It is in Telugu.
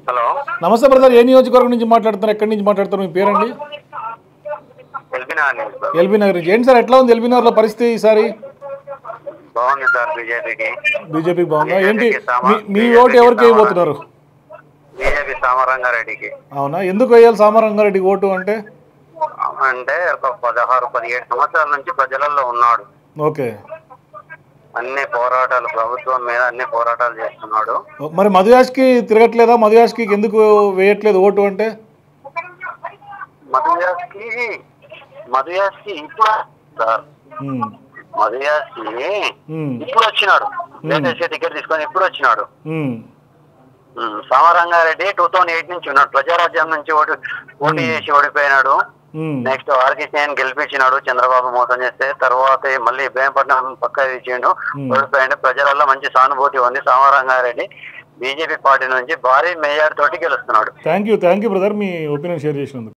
హలో నమస్తే బ్రదర్ ఏ నియోజకవర్గం నుంచి మాట్లాడుతున్నారు ఎక్కడి నుంచి మాట్లాడుతున్నారు మీ పేరండి ఎల్బినా న్యూస్ సార్. ఎల్బీ నగర్ నుంచి ఏంటి సార్ ఎట్లా ఉంది ఎల్బీ నగర్లో పరిస్థితి ఈసారి బాగుంది సార్ బీజేపీకి బీజేపీకి బాగుందా ఏంటి బీజేపీకి సామా- మీ- మీ బీజేపీకి ఓటు ఎవరికి సామా- వేయబోతున్నారు బీజేపీ సామరంగారెడ్డికి అవునా ఎందుకు వేయాలి సామరంగారెడ్డికి ఓటు అంటే అంటే ఒక పదహారు పదిహేడు సంవత్సరాల నుంచి ప్రజలలో ఉన్నాడు ఓకే అన్ని పోరాటాలు ప్రభుత్వం మీద అన్ని పోరాటాలు చేస్తున్నాడు మరి మధుయాష్కి తిరగట్లేదా మధుయాష్కి ఎందుకు వేయట్లేదు ఓటు అంటే మధుయాస్కి మధుయాస్కి ఇప్పుడు సార్ ఉమ్, మధుయాస్కి ఉమ్, ఇప్పుడు వచ్చినాడు లేటెస్ట్ టికెట్ తీసుకొని ఇప్పుడు వచ్చినాడు um, um, Sama Ranga Reddy two thousand eight నుంచి ఉన్నాడు ప్రజారాజ్యం నుంచి ఓటు పోటీ చేసి ఓడిపోయినాడు ఉమ్, నెక్స్ట్ ఆర్కి సేన్ గెలిపించినాడు చంద్రబాబు మోసం చేస్తే తర్వాత మళ్ళీ ఇబ్రాహీంపట్నం పక్క ఇచ్చిండు Hmm. ఓడిపోయిండు ప్రజలలో మంచి సానుభూతి ఉంది సామరంగారెడ్డి బీజేపీ పార్టీ నుంచి భారీ మేయర్ తోటి గెలుస్తున్నాడు thank you thank you brother మీ ఒపీనియన్ షేర్ చేసినందుకు